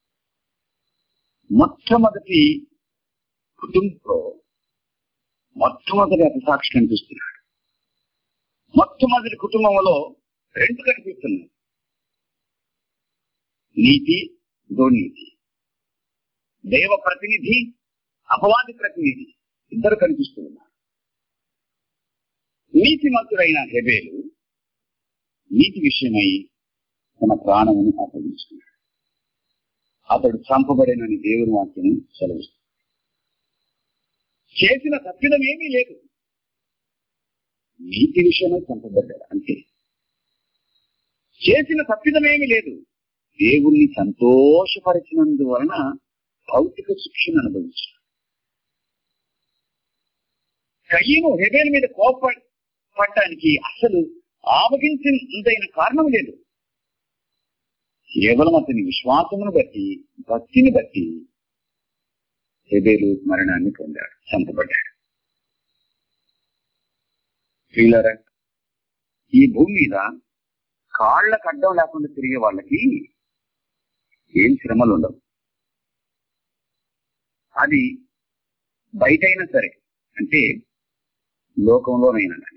మొట్టమొదటి కుటుంబంలో మొట్టమొదటి హతసాక్షి కనిపిస్తున్నాడు మొట్టమొదటి కుటుంబంలో రెండు కనిపిస్తున్నాయి నీతి దుర్నీతి దైవ ప్రతినిధి అపవాది ప్రతినిధి ఇద్దరు కనిపిస్తూ ఉన్నారు నీతిమంతుడైన హెబేలు నీతి విషయమై తన ప్రాణమును అప్పగించుకున్నాడు అతడు చంపబడినని దేవుని వాక్యం సెలవిస్తుంది చేసిన తప్పిదమేమీ లేదు నీతి విషయమై చంపబడ్డాడు అంతే చేసిన తప్పిదమేమీ లేదు దేవుణ్ణి సంతోషపరిచినందువలన భౌతిక శిక్షను అనుభవించాడు కయ్యను హెబేల్ మీద కోపపడటానికి అసలు ఆవగించినంతైన కారణం లేదు కేవలం అతని విశ్వాసమును బట్టి భక్తిని బట్టి హెబేలు మరణాన్ని పొందాడు చంపబడ్డాడు ప్రియులారా, ఈ భూమి మీద కాళ్ళకు అడ్డం లేకుండా తిరిగే వాళ్ళకి ఏం శ్రమలు ఉండవు అది బయటైనా సరే అంటే లోకంలోనైనా కానీ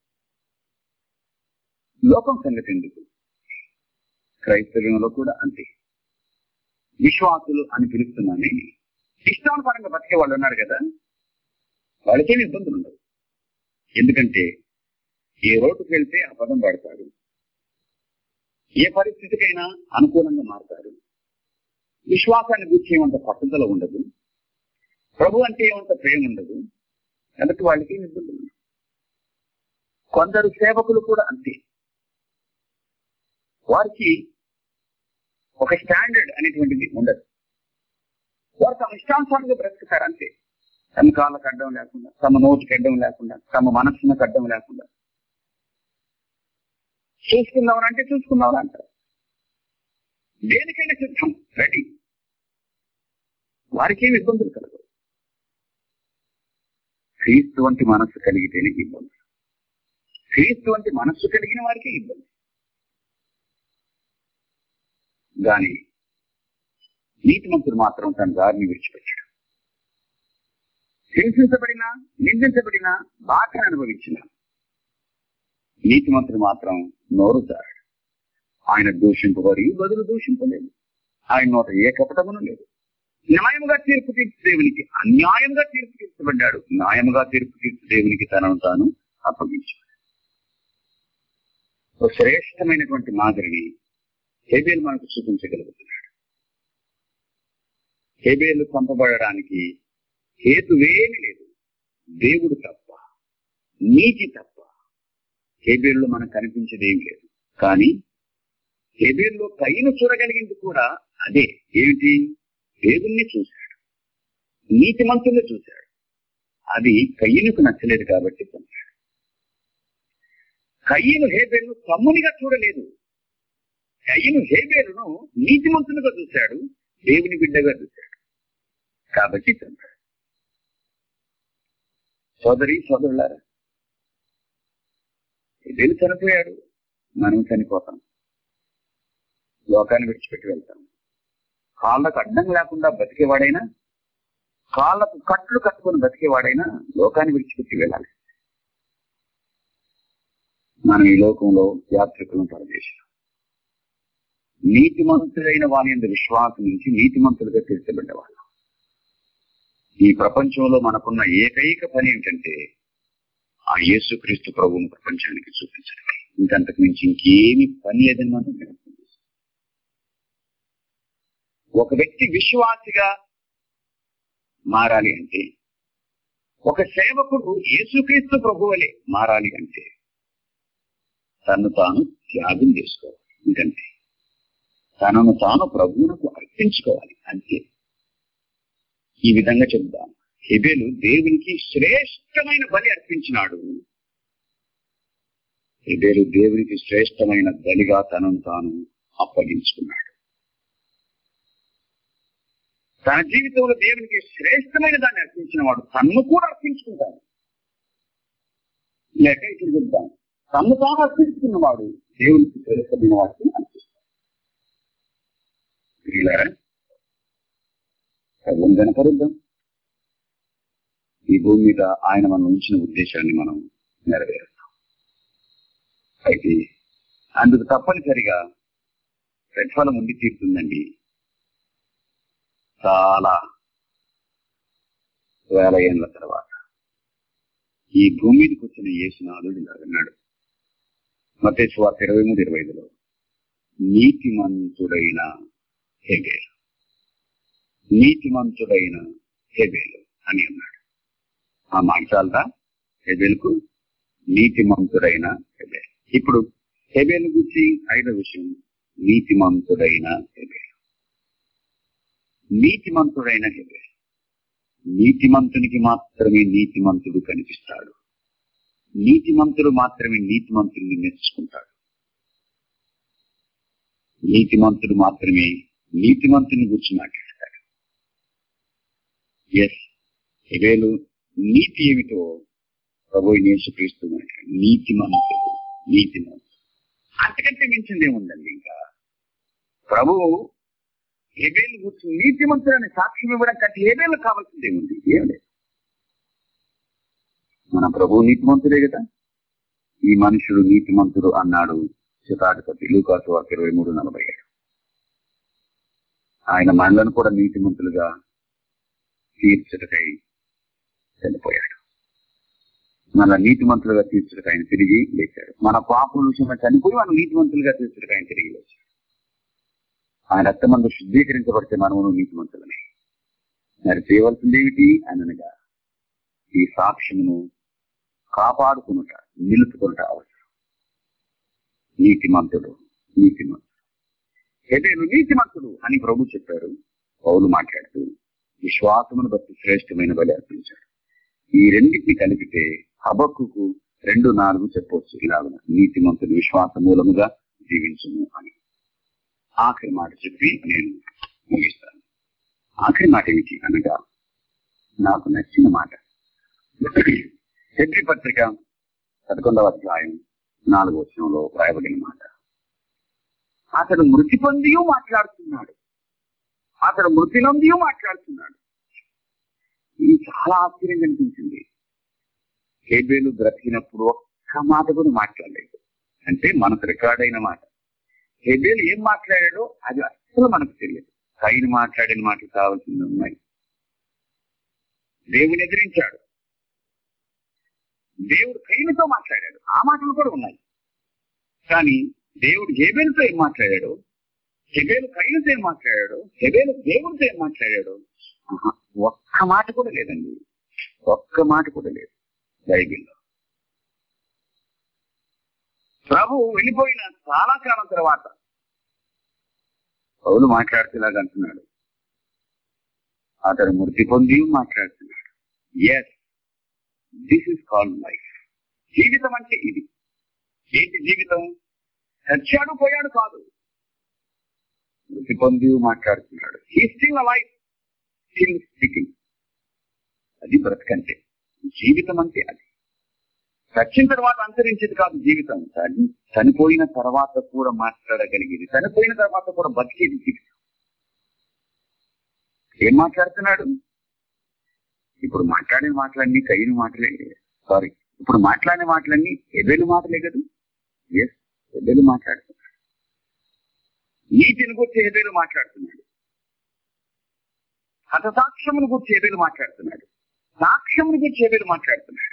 లోకం సంగతి ఎందుకు క్రైస్తవ్యంలో కూడా అంతే విశ్వాసులు అని పిలుస్తున్నానే ఇష్టానుసారంగా బతికే వాళ్ళు ఉన్నారు కదా వాళ్ళకేమి ఇబ్బందులు ఉండవు ఎందుకంటే ఏ రోడ్డుకి వెళ్తే ఆ పదం పడతారు ఏ పరిస్థితికైనా అనుకూలంగా మారుతారు విశ్వాసాన్ని గురించి ఏమంత పట్టుదల ఉండదు ప్రభు అంటే ఏమంత ప్రేమ ఉండదు కాబట్టి వాళ్ళకి ఏమి ఇబ్బందులు ఉండవు కొందరు సేవకులు కూడా అంతే వారికి ఒక స్టాండర్డ్ అనేటువంటిది ఉండదు వారు తమ ఇష్టానుసారంగా బ్రతుకుతారు అంతే తమ కాళ్ళకు అడ్డం లేకుండా తమ నోటికి అడ్డం లేకుండా తమ మనస్సులకు అడ్డం లేకుండా చూసుకుందామని అంటే చూసుకుందామని అంటారు దేనికైనా సిద్ధం రెడీ వారికి ఏమి ఇబ్బందులు కలగవు క్రీస్తు వంటి మనస్సు కలిగితేనే ఇబ్బంది క్రీస్తు వంటి మనస్సు కలిగిన వారికి ఇబ్బంది గాని నీతిమంతుడు మాత్రం తన దారిని విడిచిపెట్టాడు హింసించబడిన నిందించబడిన బాధను అనుభవించిన నీతిమంతుడు మాత్రం నోరు జారాడు ఆయన దూషింపబడి బదులు దూషింపలేదు ఆయన నోట ఏ కపటమును లేదు న్యాయముగా తీర్పు తీర్చు దేవునికి అన్యాయంగా తీర్పు తీర్చబడ్డాడు న్యాయముగా తీర్పు తీర్చు దేవునికి తనను తాను అప్పగించాడు ఒక శ్రేష్టమైనటువంటి మాదిరిని హేబేలు మనకు చూపించగలుగుతున్నాడు హేబేలు చంపబడడానికి హేతువేమి లేదు దేవుడు తప్ప నీతి తప్ప హేబేల్లో మనకు కనిపించేదేం లేదు కానీ హేబేల్లో కయ్యను చూడగలిగింది కూడా అదే ఏమిటి దేవుణ్ణి చూశాడు నీతిమంతుల్ని చూశాడు అది కయ్యనుకు నచ్చలేదు కాబట్టి చంపాడు కయ్యను హేబేలును తమ్మునిగా చూడలేదు కయ్యను హేబేలును నీతిమంతునిగా చూశాడు దేవుని బిడ్డగా చూశాడు కాబట్టి చంపాడు సోదరి సోదరులారా హేబేలు చనిపోయాడు మనం చనిపోతాం లోకాన్ని విడిచిపెట్టి వెళ్తాం కాళ్ళకు అడ్డం లేకుండా బతికేవాడైనా కాళ్ళకు కట్లు కట్టుకొని బతికేవాడైనా లోకాన్ని విడిచిపెట్టి వెళ్ళాలి మనం ఈ లోకంలో యాత్రికులను పరదేశం నీతిమంతుడైన వాని యొక్క విశ్వాసం నుంచి నీతిమంతులుగా తీర్చబడ్డవాళ్ళు ఈ ప్రపంచంలో మనకున్న ఏకైక పని ఏంటంటే ఆ యేసుక్రీస్తు ప్రభువును ప్రపంచానికి చూపించడం ఇంకంతకు మించి ఇంకేమి పని లేదని మనం జ్ఞాపకం చేసుకోవాలి. ఒక వ్యక్తి విశ్వాసిగా మారాలి అంటే ఒక సేవకుడు యేసుక్రీస్తు ప్రభువలే మారాలి అంటే తను తాను త్యాగం చేసుకోవాలి ఎందుకంటే తనను తాను ప్రభువునకు అర్పించుకోవాలి అంతే ఈ విధంగా చెప్దాం హెబెలు దేవునికి శ్రేష్టమైన బలి అర్పించినాడు హెబెలు దేవునికి శ్రేష్టమైన బలిగా తనను తాను అప్పగించుకున్నాడు తన జీవితంలో దేవునికి శ్రేష్టమైన దాన్ని అర్పించిన వాడు తన్ను కూడా అర్పించుకుంటాడు లేక ఇక్కడ చెప్తాను తన్ను తాను అర్పించుకున్నవాడు దేవునికి శ్రేష్టమైన వాటిని అర్పిస్తాడు ప్రియులారా ప్రభువుని కనపరుద్దాం ఈ భూమి మీద ఆయన మనం ఉంచిన ఉద్దేశాన్ని మనం నెరవేరుస్తాం అయితే అందుకు తప్పనిసరిగా ప్రతిఫలం ఉండి తీరుతుందండి చాలా వేల ఏళ్ళ తర్వాత ఈ భూమి మీదకి వచ్చిన యేసునాథుడు ఇలా అన్నాడు మతేశ్వార్త ఇరవై మూడు ఇరవై ఐదులో నీతిమంతుడైన హెబేలు నీతిమంతుడైన హెబేలు అని అన్నాడు ఆ మాట చాలదా హెబేలుకు నీతిమంతుడైన హెబేలు ఇప్పుడు హెబేలు గురించి ఐదో విషయం నీతిమంతుడైన హెబేలు నీతిమంతుడైన హెబేలు నీతిమంతునికి మాత్రమే నీతిమంతుడు కనిపిస్తాడు నీతిమంతుడు మాత్రమే నీతిమంతుడిని మెచ్చుకుంటాడు నీతిమంతుడు మాత్రమే నీతిమంతుని గురించి మాట్లాడతాడు ఎస్ హెబేలు నీతి ఏమిటో ప్రభు యేసుక్రీస్తు నీతిమంతుడు నీతిమంతుడు అంతకంటే మించింది ఏముందండి ఇంకా ప్రభువు హెబేలు గురించి నీతిమంతుడని సాక్ష్యం ఇవ్వడం కంటే హెబేలు కావాల్సింది ఏముంది ఏం లేదు మన ప్రభువు నీతిమంతుడే కదా ఈ మనుషుడు నీతిమంతుడు అన్నాడు శతాధిపతి లూకాసు వార్త ఇరవై మూడు నలభై ఏడు ఆయన మనలను కూడా నీతిమంతులుగా తీర్చటకై చనిపోయాడు మన నీతిమంతులుగా తీర్చడానికి ఆయన తిరిగి లేచాడు మన పాపం విషయంలో చనిపోయి మనం నీతిమంతులుగా తీర్చడానికి ఆయన తిరిగి లేచాడు ఆయన రక్తమందు శుద్ధీకరించబడితే మనము నీతిమంతులమే మరి చేయవలసింది ఏమిటి అనగా ఈ సాక్ష్యమును కాపాడుకునుట నిలుపుకునుట అవసరం నీతిమంతుడు నీతిమంతుడు హెబేలు నీతిమంతుడు అని ప్రభు చెప్పారు పౌలు మాట్లాడుతూ విశ్వాసమును బట్టి శ్రేష్టమైన బలి అర్పించాడు ఈ రెండింటిని కలిపితే హబక్కుకు రెండు నాలుగు చెప్పవచ్చు ఇలాగ నీతిమంతుడు విశ్వాస మూలముగా జీవించును అని ఆఖరి మాట చెప్పి నేను ముగిస్తాను ఆఖరి మాట ఏమిటి అనగా నాకు నచ్చిన మాట హెబ్రి పత్రిక పదకొండవ అధ్యాయం నాలుగో వచనంలో రాయబడిన మాట అతడు మృతి పొంది మాట్లాడుతున్నాడు అతడు మృతి నొంది మాట్లాడుతున్నాడు ఇది చాలా ఆశ్చర్యం కనిపించింది హేబేలు బ్రతికినప్పుడు ఒక్క మాట కూడా మాట్లాడలేదు అంటే మనకు రికార్డ్ అయిన మాట హెబేలు ఏం మాట్లాడాడో అది అసలు మనకు తెలియదు కైన్ మాట్లాడిన మాటలు కావాల్సింది ఉన్నాయి దేవుని ఎదిరించాడు దేవుడు కైనుతో మాట్లాడాడు ఆ మాటలు కూడా ఉన్నాయి కానీ దేవుడు హెబేలుతో ఏం మాట్లాడాడు హెబేలు కైనుతో ఏం మాట్లాడాడు హెబేలు దేవుడితో ఏం మాట్లాడాడు ఆహా, ఒక్క మాట కూడా లేదండి ఒక్క మాట కూడా లేదు బైబిల్లో ప్రభు వెళ్ళిపోయిన చాలా కాలం తర్వాత పౌలు మాట్లాడుతులాగా అంటున్నాడు అతడు మృతి పొంది మాట్లాడుతున్నాడు yes this is called life జీవితం అంటే ఇది ఏంటి జీవితం చచ్చాడు పోయాడు కాదు మృతి పొంది మాట్లాడుతున్నాడు he still life still speaking అది బ్రతకంటే జీవితం అంటే అది చచ్చిన తర్వాత అంతరించేది కాదు జీవితం చని- చనిపోయిన తర్వాత కూడా మాట్లాడగలిగేది చనిపోయిన తర్వాత కూడా బతికేది జీవితం ఏం మాట్లాడుతున్నాడు ఇప్పుడు మాట్లాడిన మాటలన్నీ కయ్యిన మాటలే సారీ ఇప్పుడు మాట్లాడిన మాటలన్నీ ఎబేలు మాటలే కదా ఎస్ ఎబేలు మాట్లాడుతున్నాడు నీతిని గురించి ఎబేలు మాట్లాడుతున్నాడు హతసాక్ష్యమును గురించి ఎబేలు మాట్లాడుతున్నాడు సాక్ష్యమును గురించి ఎబేలు మాట్లాడుతున్నాడు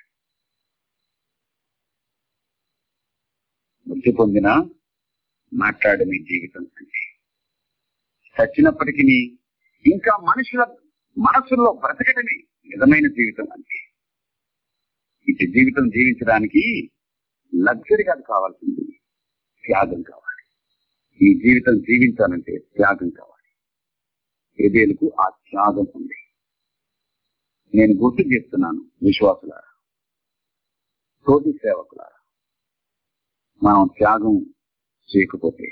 మృతి పొందిన మాట్లాడని జీవితం అంటే చచ్చినప్పటికీ ఇంకా మనుషుల మనసుల్లో బ్రతకడమే నిజమైన జీవితం అంటే ఇటు జీవితం జీవించడానికి లగ్జరీ కాదు కావాల్సింది త్యాగం కావాలి ఈ జీవితం జీవించాలంటే త్యాగం కావాలి ఏదేలకు ఆ త్యాగం ఉంది నేను గుర్తు చేస్తున్నాను విశ్వాసులారా తోటి సేవకులారా మనం త్యాగం చేయకపోతే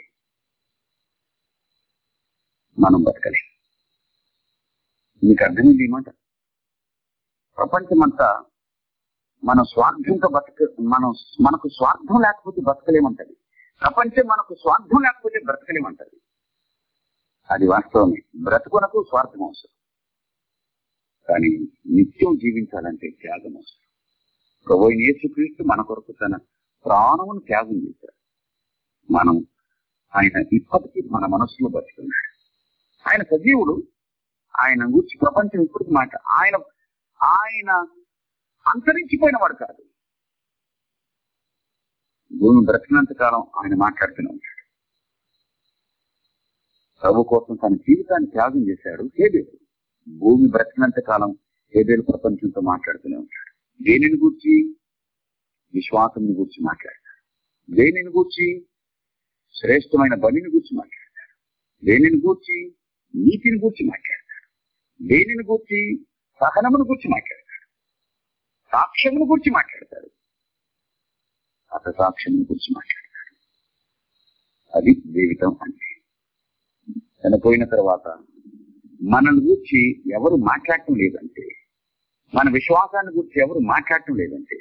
మనం బతకలేం మీకు అర్థమైంది ఈ మాట ప్రపంచమంతా మన స్వార్థంతో బతక మనం మనకు స్వార్థం లేకపోతే బతకలేమంటది ప్రపంచం మనకు స్వార్థం లేకపోతే బ్రతకలేమంటది అది వాస్తవమే బ్రతుకునకు స్వార్థం అవసరం కానీ నిత్యం జీవించాలంటే త్యాగం అవసరం ప్రభు అయిన యేసుక్రీస్తు మన కొరకు తన ప్రాణమును త్యాగం చేశారు మనం ఆయన ఇప్పటికీ మన మనసులో బతుకున్నాడు ఆయన సజీవుడు ఆయన గురించి ప్రపంచం ఇప్పటికి మాట ఆయన ఆయన అంతరించిపోయిన వాడు కాదు భూమి బ్రతికినంత కాలం ఆయన మాట్లాడుతూనే ఉంటాడు ప్రభు కోసం తన జీవితాన్ని త్యాగం చేశాడు హేబేలు భూమి బ్రతికినంత కాలం హేబేలు ప్రపంచంతో మాట్లాడుతూనే ఉంటాడు దేనిని గూర్చి విశ్వాసం గురించి మాట్లాడతాడు దేనిని గూర్చి శ్రేష్టమైన బలిని గురించి మాట్లాడతాడు దేనిని గూర్చి నీతిని గురించి మాట్లాడతాడు దేనిని గూర్చి సహనమును గురించి మాట్లాడతాడు సాక్ష్యమును గురించి మాట్లాడతాడు అత సాక్ష్యమును గురించి మాట్లాడతాడు అది జీవితం అంటే చనిపోయిన తర్వాత మనల్ని గురించి ఎవరు మాట్లాడటం లేదంటే మన విశ్వాసాన్ని గురించి ఎవరు మాట్లాడటం లేదంటే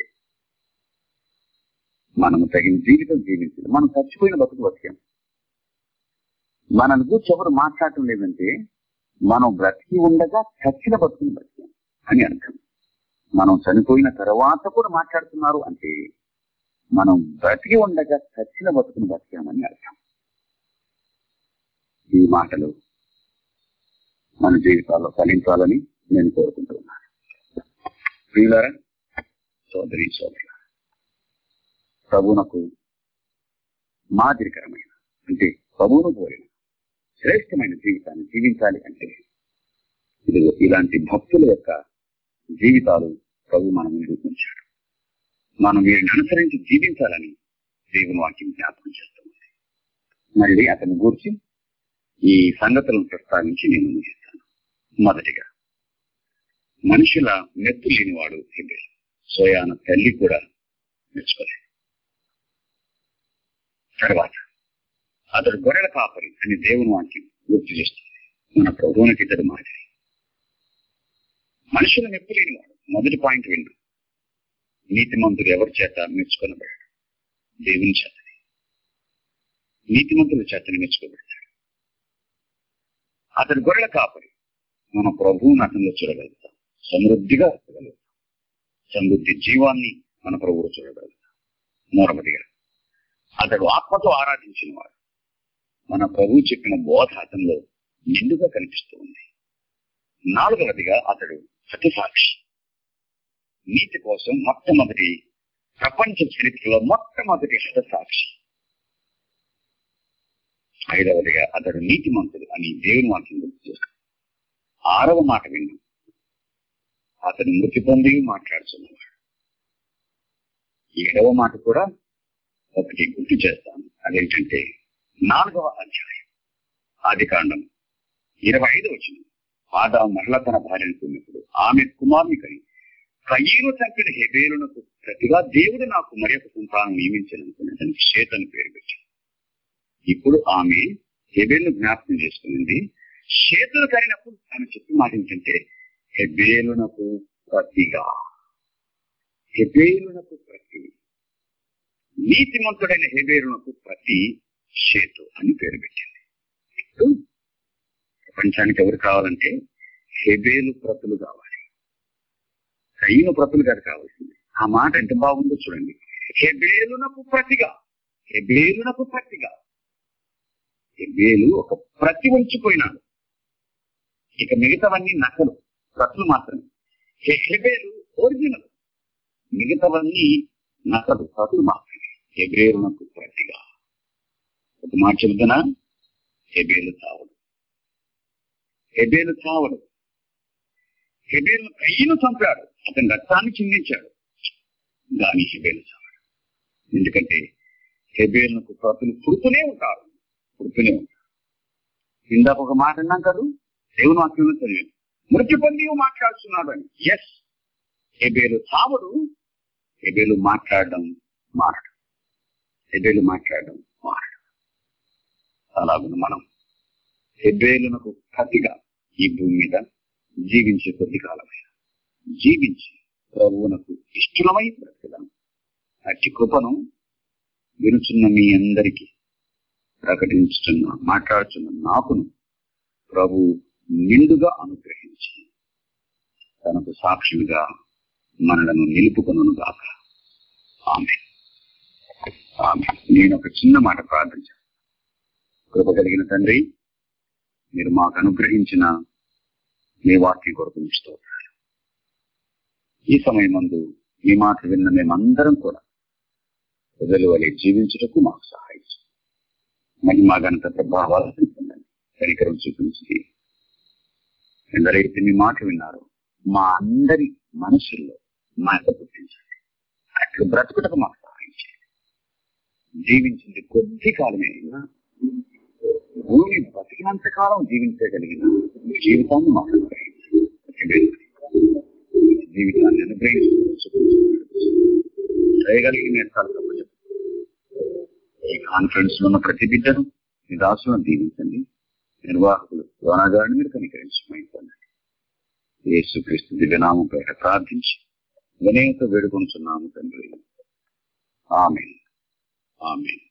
మనము తగిన జీవితం జీవించాలి మనం చచ్చిపోయిన బతుకు బతికాం మనల్ని గురించి ఎవరు మాట్లాడటం లేదంటే మనం బ్రతికి ఉండగా చచ్చిన బతుకుని బతికాం అని అర్థం మనం చనిపోయిన తర్వాత కూడా మాట్లాడుతున్నారు అంటే మనం బ్రతికి ఉండగా చచ్చిన బతుకుని బతికామని అర్థం ఈ మాటలు మన జీవితాల్లో ఫలించాలని నేను కోరుకుంటున్నాను ప్రియులారా సోదరి సోదరు ప్రభునకు మాదిరికరమైన అంటే ప్రభువును కోరిన శ్రేష్టమైన జీవితాన్ని జీవించాలి అంటే ఇది ఇలాంటి భక్తుల యొక్క జీవితాలు ప్రభు మనం నిరూపించాడు మనం వీరిని అనుసరించి జీవించాలని దేవుని వాక్యం జ్ఞాపకం చేస్తుంది మళ్ళీ అతని గురించి ఈ సంగతులను ప్రస్తావించి నేను ముగిస్తాను మొదటిగా మనుషుల మెత్తు లేనివాడు హెబేల్ సోయాన తల్లి కూడా మెచ్చుకోలేదు తర్వాత అతడు గొర్రెల కాపరి అని దేవుని వాక్యం గుర్తు చేస్తుంది మన ప్రభువునికి ఇతడు మాదిరి మనుషుల మెప్పు లేనివాడు మొదటి పాయింట్ విండు నీతిమంతుడు ఎవరి చేత మెచ్చుకొనబడాడు దేవుని చేతని నీతిమంతుల చేతని మెచ్చుకోబడతాడు అతడు గొర్రెల కాపరి మన ప్రభువుని అతనిలో చూడగలుగుతాం సమృద్ధిగా చూడగలుగుతాం సమృద్ధి జీవాన్ని మన ప్రభువు చూడగలుగుతాం మూడవదిగా అతడు ఆత్మతో ఆరాధించిన వాడు మన ప్రభువు చెప్పిన బోధ అతనిలో నిండుగా కనిపిస్తూ ఉంది నాలుగవదిగా అతడు సత్యసాక్షి నీతి కోసం మొట్టమొదటి ప్రపంచ చరిత్రలో మొట్టమొదటి హతసాక్షి ఐదవదిగా అతడు నీతిమంతుడు అని దేవుని వాక్యం గుర్తు చేస్తాడు ఆరవ మాట విన్నాం అతడు మృతి పొంది మాట్లాడుతున్నవాడు ఏడవ మాట కూడా ఒకటి గుర్తు చేస్తాను అదేంటంటే నాలుగవ అధ్యాయం ఆది కాండం ఇరవై ఐదు వచ్చిన ఆదా మరల తన భార్యను కొన్నప్పుడు ఆమె కుమారుని కని కయ్యను చంపిన హెబేలునకు ప్రతిగా దేవుడు నాకు మరి ఒక సంతానం నియమించాలనుకున్న దానికి చేతను పేరు పెట్టాను ఇప్పుడు ఆమె హెబేలును జ్ఞాపకం చేసుకునింది చేతులు కరినప్పుడు ఆమె చెప్పిన మాట ఏంటంటే హెబేలునకు ప్రతిగా హెబేలునకు ప్రతి నీతిమంతుడైన హెబేలునకు ప్రతి షేతు అని పేరు పెట్టింది ఇప్పుడు ప్రపంచానికి ఎవరు కావాలంటే హెబేలు ప్రతులు కావాలి కయ్యను ప్రతులు గారు కావాల్సింది ఆ మాట ఎంత బాగుందో చూడండి హెబేలునకు ప్రతిగా హెబేలునకు ప్రతిగా హెబేలు ఒక ప్రతి ఉంచిపోయినాడు ఇక మిగతావన్నీ నకలు ప్రతులు మాత్రమే హె- హెబేలు ఒరిజినల్ మిగతావన్నీ నకలు ప్రతులు మాత్రమే హెబేలునకు ప్రతిగా ఒక మాట చెబుతున్నా హెబేలు చావడు హెబేలు చావడు హెబేలు కయ్యను చంపాడు అతని రక్తాన్ని చిందించాడు దాని హెబేలు చావడు ఎందుకంటే హెబేలునకు ప్రతులు పుడుతూనే ఉంటారు పుడుతూనే ఉంటారు ఇందాక ఒక మాట అన్నాం కదా దేవుని వాక్యంలో చదివాను మృత్యు పొంది మాట్లాడుతున్నాడు అని ఎస్ హెబేలు చావడు హెబేలు మాట్లాడడం మారడు హెబేలు మాట్లాడడం మారడు అలాగే మనం హెబ్రేలునకు ప్రతిగా ఈ భూమి మీద జీవించే కొద్ది కాలమైన జీవించి ప్రభువునకు ఇష్టమై బ్రతకదాం అట్టి కృపను వినుచున్న మీ అందరికీ ప్రకటించుతున్న మాట్లాడుతున్న నాకును ప్రభు నిండుగా అనుగ్రహించి తనకు సాక్షులుగా మనలను నిలుపుకొను గాక ఆమె ఆమె నేను ఒక చిన్న మాట ప్రార్థించాను కృప కలిగిన తండ్రి మీరు మాకు అనుగ్రహించిన మీ వాక్యం కొరకు మీకు స్తోత్రాలు ఈ సమయం మందు మీ మాట విన్న మేమందరం కూడా ప్రజలు వలె జీవించుటకు మాకు సహాయించు మరి మా గణత ప్రభావాలు పొందండి కనికరం చూపించి ఎందరైతే మీ మాట విన్నారో మా అందరి మనసుల్లో మాట పుట్టించండి అట్లు బ్రతుకుటకు మాకు సహాయం చేయండి జీవించింది కొద్ది కాలమే అయినా భూమి బతికినంత కాలం జీవించగలిగిన జీవితాన్ని మాకు అనుగ్రహించండి. జీవితాన్ని అనుగ్రహించగలిగిన ఈ కాన్ఫరెన్స్ లో ఉన్న ప్రతి బిడ్డను మీ దాసులను దీవించండి నిర్వాహకులు యోనాగారిని మీరు కనికరించమని యేసుక్రీస్తు దివ్యనామం పేట ప్రార్థించి వినయంతో వేడుకొనుచున్నాము తండ్రి ఆమె ఆమె